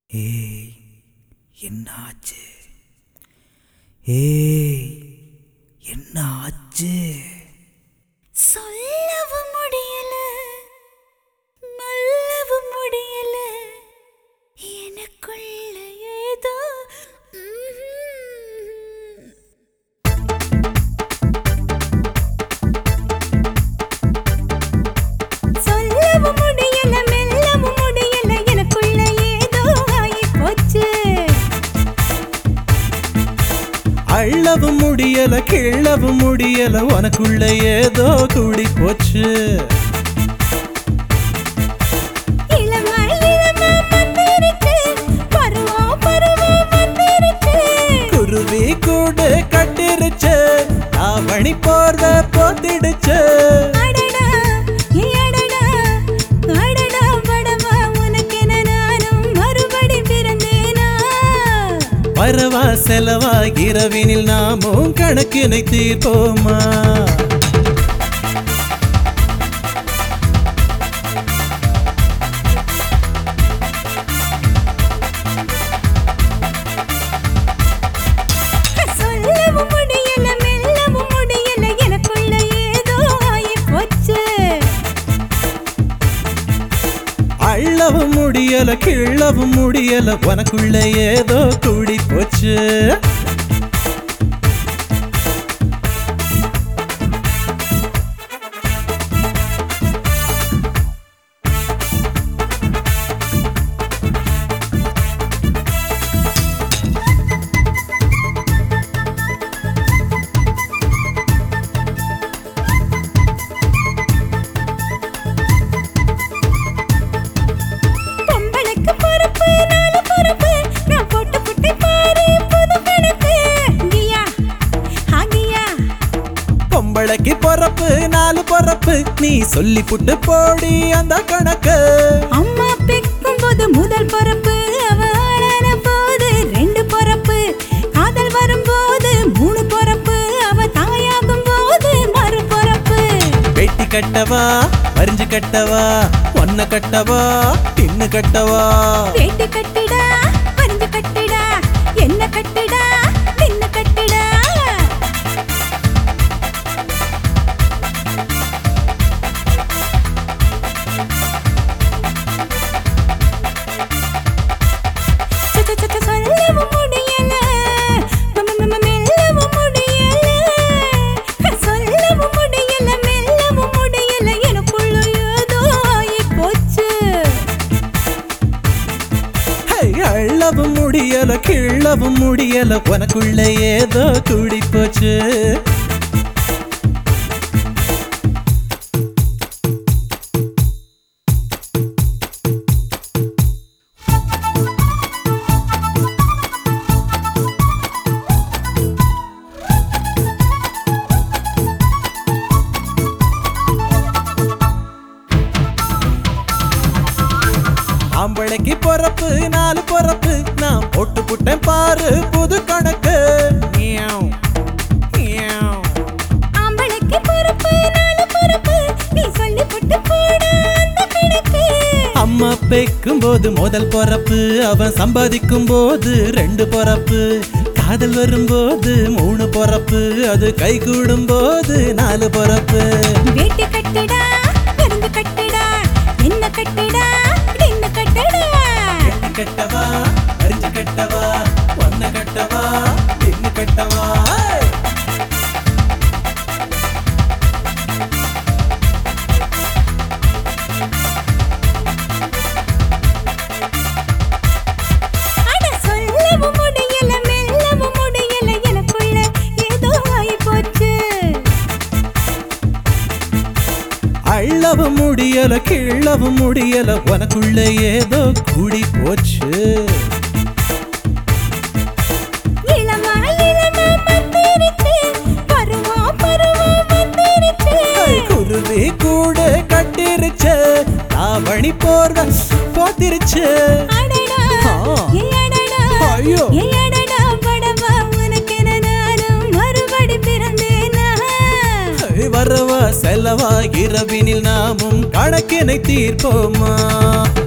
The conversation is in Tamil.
ஏய் என்ன ஆச்சு ஏய் என்ன ஆச்சு சொல்லவும் முடியல மல்லவும் முடியல எனக்குள்ள ஏதோ ம்ஹும். சொல்லவும் முடியல மெல்லவும் முடியல எனக்குள்ள ஏதோ ஆயிப் போச்சு அள்ளவும் முடியல கிள்ளவும் முடியல உனக்குள்ள ஏதோ கூடி போச்சு இளமை இளமை வந்திருக்கு பருவம் பருவம் வந்திருக்கு குருவி கூடு கட்டிருச்சு தாவணி போர்வ போத்திடுச்சு அடடா ஏ அடடா அடடா படவா உனக்கென நானும் மறுபடி பிறந்தேனா வரவா செலவா இரவினில் நாமும் கணக்கினை தீர்ப்போமா சொல்லவும் முடியல மெல்லவும் முடியல எனக்குள்ள ஏதோ ஆயிப் போச்சு அள்ளவும் முடியல கிள்ளவும் முடியல உனக்குள்ள ஏதோ கூடி போச்சு பொம்பளைக்கு பொறுப்பு நாலு பொறுப்பு நான் போட்டு புட்டை பாரு புது கணக்கு கியா ஹாகியா பொம்பளைக்கு பொறப்பு நாலு பொறப்பு நீ சொல்லி புட்டு போடி அந்த கணக்கு அம்மா பெக்கும் போது முதல் பொறப்பு அவ ஆளான போது ரெண்டு பொறப்பு காதல் வரும்போது மூணு பொறப்பு அவ தாயாகும் போது மறு பொறப்பு வெட்டி கட்டவா வரிஞ்சு கட்டவா ஒன்ன கட்டவா பின்னு கட்டவா வேட்டு கட்டிடா பறிஞ்சு கட்டிடா என்ன கட்டிடா நின்னு கட்டிடா ச- ச- ச- சொல்லவும் முடியல ம- ம- ம- மெல்லவும் முடியல சொல்லவும் முடியல மெல்லவும் முடியல எனக்குள்ள ஏதோ ஆயிப் போச்சு ஹை, அள்ளவும் முடியல கிள்ளவும் முடியல உனக்குள்ள ஏதோ கூடி போச்சு ஆம்பளைக்கு பொறப்பு நாலு பொறப்பு நான் போட்டு புட்டேன் பாரு புது கணக்கு மியாவ், மியாவ். ஆம்பளைக்கு பொறுப்பு நாலு பொறுப்பு நீ சொல்லி போட்டு போட அந்த கணக்கு அம்மா பெக்கும் போது முதல் பொறப்பு அவன் சம்பாதிக்கும் போது ரெண்டு பொறப்பு காதல் வரும்போது மூணு பொறப்பு அது கை கூடும் போது நாலு பொறப்பு வேட்டி கட்டிடா பருந்து கட்டிடா என்ன கட்டிடா என்ன கட்டடா கட்டவா அரிஞ்சு கட்டவா ஒன்ன கட்டவா பின்னு கட்டவா அட சொல்லவும் முடியல மெல்லவும் முடியல எனக்குள்ள ஏதோ ஆயிப் போச்சு அள்ளவும் முடியல கிள்ளவும் முடியல உனக்குள்ள ஏதோ கூடி போச்சு இளமா இளமா வந்திருக்கு பருவம் பருவம் வந்திருக்கு கை குருவி கூட கட்டிருச்சு தாவணி போர்வ போத்திருச்சு அடடா ஆ. ஏ அடடா ஐயோ. ஏ அடடா படவா உனக்கென நானும் மறுபடி பிறந்தேனா வரவா செலவா இரவினில் நாமும் கணக்கினை தீர்ப்போமா